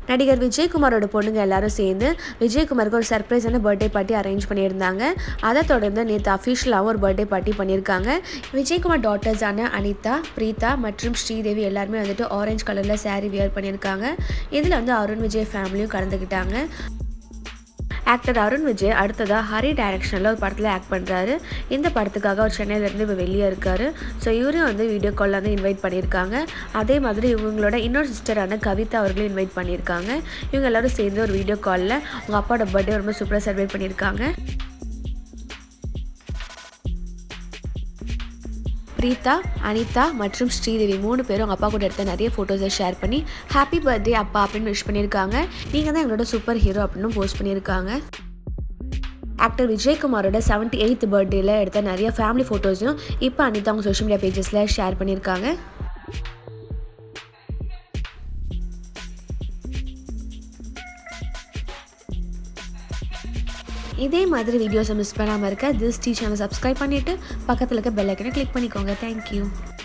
நடிகர் விஜயகுமாரோட பொண்ணுங்க எல்லாரும் சேர்ந்து விஜயகுமாருக்கு ஒரு சர்ப்ரைஸான பர்த்டே பார்ட்டி அரேஞ்ச் பண்ணியிருந்தாங்க அதை தொடர்ந்து நேற்று அஃபிஷியலாகவும் ஒரு பர்த்டே பார்ட்டி பண்ணியிருக்காங்க விஜயகுமார் டாட்டர்ஸான அனிதா பிரீதா மற்றும் ஸ்ரீதேவி எல்லாருமே வந்துட்டு ஆரஞ்சு கலரில் saree வியர் பண்ணியிருக்காங்க இதில் வந்து அருண் விஜய் ஃபேமிலியும் கலந்துக்கிட்டாங்க ஆக்டர் அருண் விஜய் அடுத்ததாக ஹரி டைரக்ஷனில் ஒரு படத்தில் ஆக்ட் பண்ணுறாரு இந்த படத்துக்காக அவர் சென்னையிலேருந்து இப்போ வெளியே இருக்கார் ஸோ இவரையும் வந்து வீடியோ காலில் வந்து இன்வைட் பண்ணியிருக்காங்க அதே மாதிரி இவங்களோட இன்னொரு சிஸ்டரான கவிதா அவர்களும் இன்வைட் பண்ணியிருக்காங்க இவங்க எல்லாரும் சேர்ந்து ஒரு வீடியோ காலில் உங்கள் அப்பாவோட பர்த்டே ரொம்ப சூப்பராக செலிப்ரேட் பண்ணியிருக்காங்க பிரீதா அனிதா மற்றும் ஸ்ரீதேவி மூணு பேரும் அவங்க அப்பா கூட எடுத்த நிறைய ஃபோட்டோஸை ஷேர் பண்ணி ஹாப்பி பர்த்டே அப்பா அப்படின்னு விஷ் பண்ணியிருக்காங்க நீங்கள் தான் எங்களோட சூப்பர் ஹீரோ அப்படின்னு போஸ்ட் பண்ணியிருக்காங்க ஆக்டர் விஜயகுமாரோட செவன்ட்டி எயித் பர்த்டேல எடுத்த நிறைய ஃபேமிலி ஃபோட்டோஸையும் இப்போ அனிதா அவங்க சோஷியல் மீடியா பேஜஸில் ஷேர் பண்ணியிருக்காங்க இதே மாதிரி வீடியோஸை மிஸ் பண்ணாமல் இருக்க திஸ் டீ சேனல் சப்ஸ்கிரைப் பண்ணிவிட்டு பக்கத்தில் இருக்க பெல் ஐக்கனை கிளிக் பண்ணிக்கோங்க தேங்க்யூ